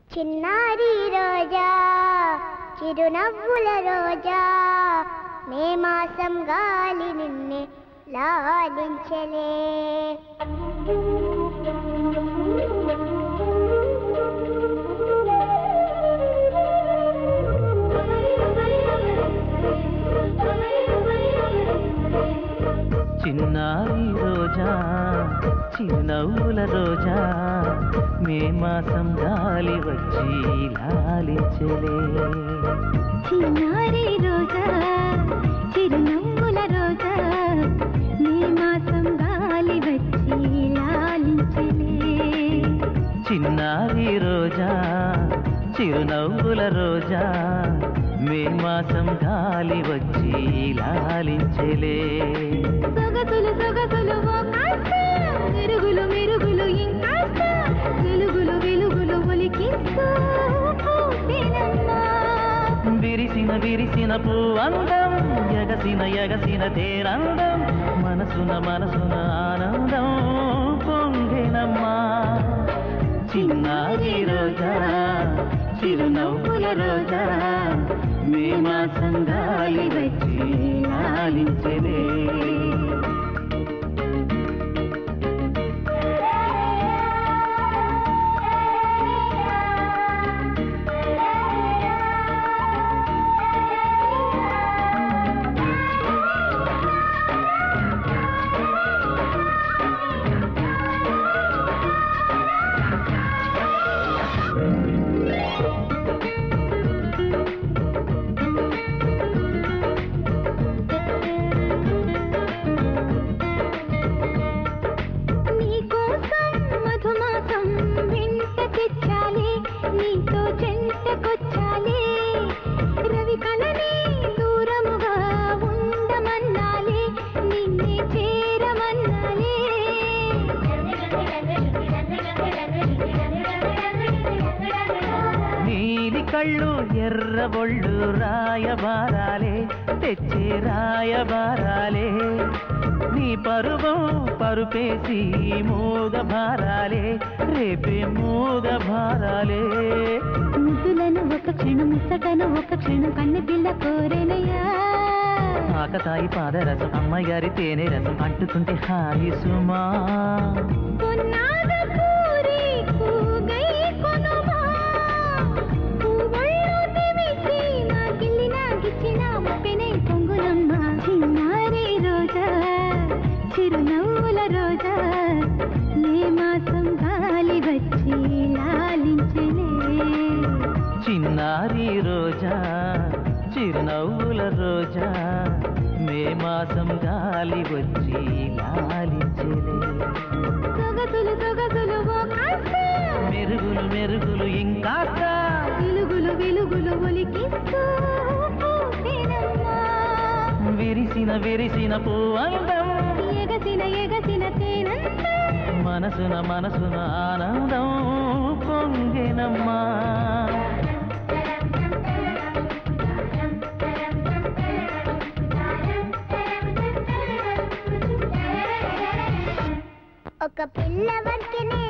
చిన్నారి రోజా చిరునవ్వుల రోజా మే మాసం గాలి నిన్నే లాలించలే చిన్నారి రోజా చిరునవ్వుల రోజా మే మాసం గాలి వచ్చి లాలించలే చిన్నారి రోజా చిరునవ్వుల రోజా మే మాసం గాలి వచ్చి లాలించలే చిన్నారి రోజా చిరునవ్వుల రోజా మే మాసం గాలి వచ్చి లాలించలే సొగసులు సొగసులు ఓ కాస్త మెరుగులు మెరుగులు ఇంకాస్త వెలుగులు వెలుగులు ఒలికిస్తూ పూసేనమ్మా. విరిసిన విరిసిన పూ అందం ఎగసిన ఎగసిన తేరందం మనసున మనసున ఆనందం పొంగినమ్మా చిన్నారి రోజా చిరునవ్వుల రోజా మే మాసం గాలి వచ్చి లాలించలే నీకోసం మధుమాసం వెంట తెచ్చాలి నీతో చెంతకొచ్చాలి రవి కళని దూరముగా ఉండమన్నాలి నిన్నే చేరమన్నాలి నీలి కళ్ళు ఎర్ర ఒళ్ళు రాయబారాలే తెచ్చే రాయబారాలే నీ పరువం పరుపేసి మూగ భారాలే రేపే మూగ భారాలే ముద్దులను ఒక క్షణం ముచ్చటను ఒక క్షణం కన్నె పిల్ల కోరెనయ్యా ఆకతాయి పాదరసం అమ్మగారి తేనె రసం అంటుకుంటే హాయి సుమా కొన్నాళ్ళ కూరి కూగై కొనుమా. పువ్వుల్లో దివిసి నాకిల్లి నాకిచ్చిన ఉప్పెనే పొంగునమ్మ. చిన్నారి రోజా చిరునవ్వుల రోజా మే మాసం గాలి వచ్చి లాలించలే చిన్నారి రోజా చిరునవ్వుల రోజా మే మాసం గాలి వచ్చి లాలించలే సొగసులు సొగసులు ఓ కాస్త మెరుగులు మెరుగులు ఇంకాస్త వెలుగులు వెలుగులు ఒలికిస్తూ పూసేనమ్మా. విరిసిన విరిసిన పూ అందం ఎగసిన ఎగసిన తేనంతా మనసున మనసున ఆనందం పొంగినమ్మా ఒక పిల్లవంటినే